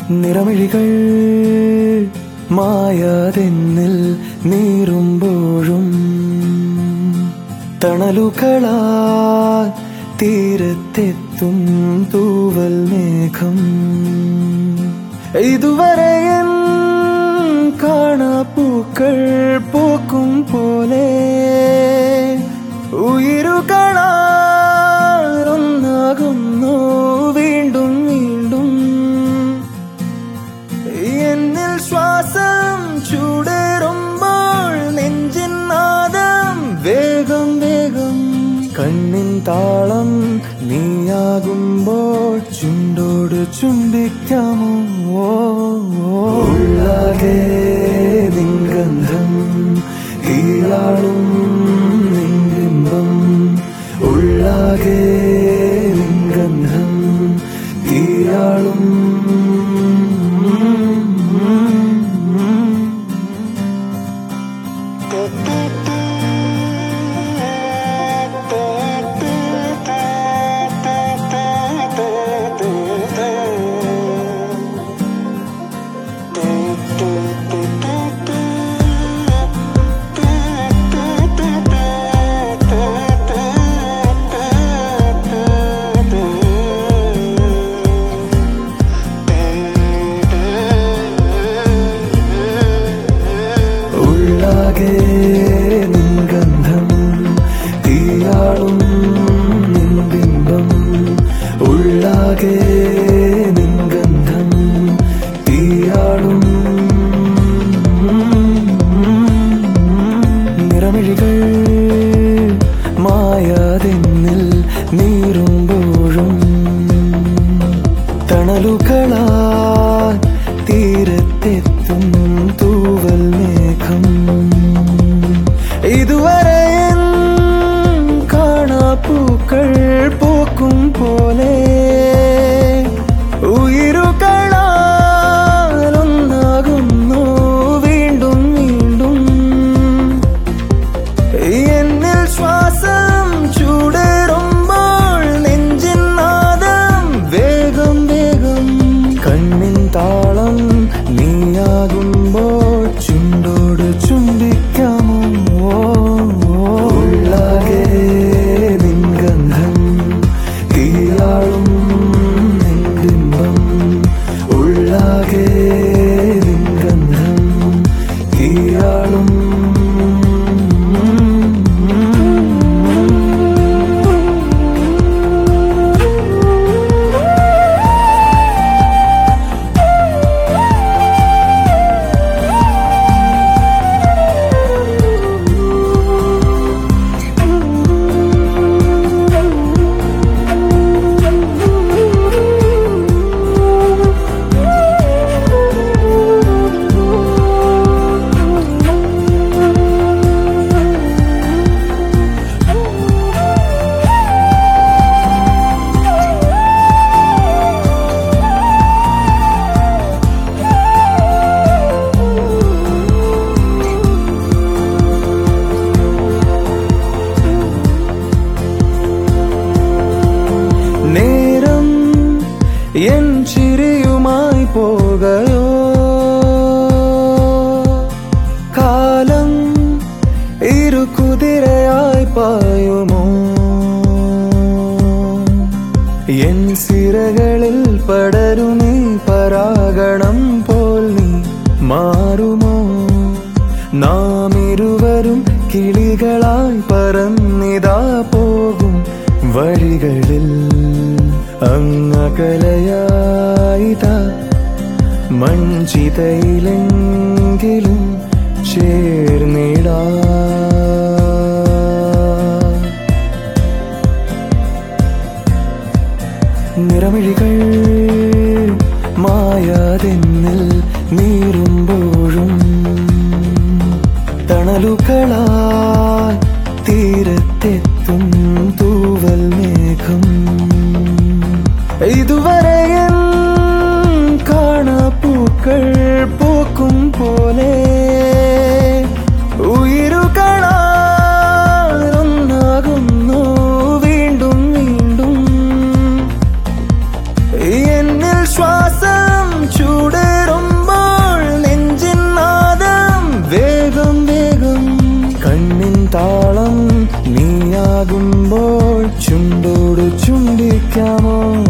നിറമിഴികൾ മായാതെന്നിൽ നീറുമ്പോഴും തണലുകളാ തീരത്തെത്തും തൂവൽ മേഘം ഇതുവരെ എൻ കാണാപ്പൂക്കൾ പൂക്കും പോലെ ഉയരുകളാകുന്നു വീണ്ടും വീണ്ടും എന്നിൽ ശ്വാസം ചൂടേറുമ്പോൾ നെഞ്ചിൻ നാദം വേഗം വേഗം കണ്ണിൻ താളം നീയാകുമ്പോൾ ചുണ്ടോട് ചുംബിക്കാമോ ഉള്ളാകെ നിൻഗന്ധം കീഴാളും നിൻബിംബം ഉള്ളാകെ നിൻഗന്ധം കീഴാളും ഉള്ളാകെ നിൻഗന്ധം തീയാളും നിൻബിംബം ഉള്ളാകെ നിൻഗന്ധം തീയാളും നിറമിഴികൾ മായാതെന്നിൽ നീറുമ്പോഴും തണലുകളാ തീരത്തെത്തും തൂവൽ മേഘം ഇതുവരെ എൻ കാണാപ്പൂക്കൾ പൂക്കും പോലെ ഉയരുകളാകുന്നു വീണ്ടും വീണ്ടും എന്നിൽ ശ്വാസം ചൂടേറുമ്പോൾ നെഞ്ചിൻ നാദം വേഗം വേഗം കണ്ണിൻ താളം നീയാകുമ്പോൾ ചുണ്ടോട് ചുംബിക്കാമോ ഉള്ളാകെ നിൻഗന്ധം തീയാളും നിൻബിംബം ഉള്ളാകെ നിൻഗന്ധം തീയാളും നേരം എൻ ചിരിയുമായി പോകയോ കാലം ഇരു കുതിരയായി പായുമോ എൻ സിരകളിൽ പടരുമീ പരാഗണം പോൽ നീ മാറുമോ നാം ഇരുവരും കിളികളായി പറന്നിതാ പോകും വഴികളിൽ അങ്ങകലയായിതാ മൺചിതയിലെങ്കിലും ചേർന്നിടാ നിറമിഴികൾ മായാതെന്നിൽ നീറുമ്പോഴും തണലുകളാ തീരത്തെത്തും തൂവൽ മേഘം ഇതുവരെ എൻ കാണാപ്പൂക്കൾ പൂക്കും പോലെ ഉയരുകളാകുന്നു വീണ്ടും വീണ്ടും ശ്വാസം ചൂടേറുമ്പോൾ നെഞ്ചിൻ നാദം വേഗം വേഗം കണ്ണിൻ താളം നീയാകുമ്പോൾ ചുണ്ടോട് ചുണ്ടിക്കാമോ